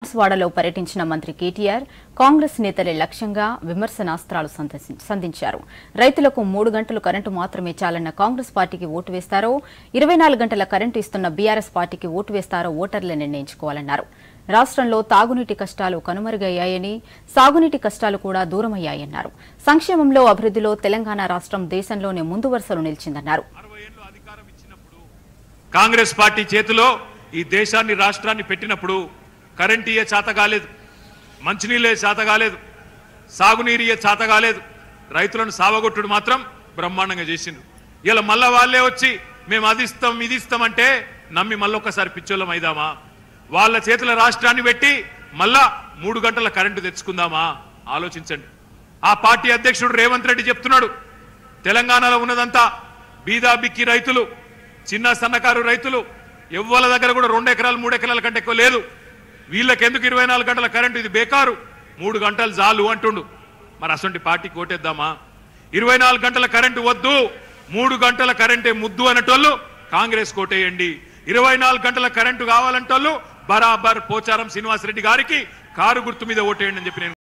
బాన్స్వాడలో పర్యటించిన మంత్రి కేటీఆర్ కాంగ్రెస్ నేతలే లక్ష్యంగా విమర్శనాస్త్రాలు సందర్శి- సంధించారు రైతులకు మూడు గంటలు కరెంటు మాత్రమే చాలన్న కాంగ్రెస్ పార్టీకి ఓటు వేస్తారో ఇరవై నాలుగు గంటల కరెంటు ఇస్తున్న బీఆర్ఎస్ పార్టీకి ఓటు వేస్తారో ఓటర్లే నిర్ణయించుకోవాలన్నారు రాష్ట్రంలో తాగునీటి కష్టాలు కనుమరుగయ్యాయని సాగునీటి కష్టాలు కూడా దూరమయ్యాయన్నారు సంక్షేమంలో అభివృద్ధిలో తెలంగాణ రాష్ట్రం దేశంలోనే ముందు వరుసలో నిలిచిందన్నారు అరవై ఏళ్ళు అధికారం ఇచ్చినప్పుడు కాంగ్రెస్ పార్టీ చేతిలో ఈ దేశాన్ని రాష్ట్రాన్ని పెట్టినప్పుడు కరెంట్ ఇయ్యే చేత కాలేదు మంచినీళ్ళే చేత కాలేదు సాగునీరు ఇయ్యే చేత కాలేదు రైతులను సావగొట్టుడు మాత్రం బ్రహ్మాండంగా చేసిండు ఇలా మళ్ళా వాళ్ళే వచ్చి మేము అది ఇస్తాం ఇది ఇస్తామంటే నమ్మి మళ్ళొక్కసారి పిచ్చోళ్ళం అయిదామా వాళ్ళ చేతుల రాష్ట్రాన్ని పెట్టి మళ్ళా మూడు గంటల కరెంటు తెచ్చుకుందామా ఆలోచించండి ఆ పార్టీ అధ్యక్షుడు రేవంత్ రెడ్డి చెప్తున్నాడు తెలంగాణలో ఉన్నదంతా బీదా బిక్కి రైతులు చిన్న సన్నకారు రైతులు ఎవ్వల దగ్గర కూడా రెండు ఎకరాలు మూడు ఎకరాల కంటే ఎక్కువ లేదు వీళ్ళకెందుకు ఇరవై నాలుగు గంటల కరెంటు ఇది బేకారు మూడు గంటలు చాలు అంటుండు మరి అసొంటి పార్టీకి ఓటేద్దామా ఇరవై నాలుగు గంటల కరెంటు వద్దు మూడు గంటల కరెంటే ముద్దు అనేటోళ్ళు కాంగ్రెస్ కోటేయండి ఇరవై నాలుగు గంటల కరెంటు కావాలంటోళ్ళు బరాబర్ పోచారం శ్రీనివాసరెడ్డి గారికి కారు గుర్తు మీద ఓటేయండి అని చెప్పి నేను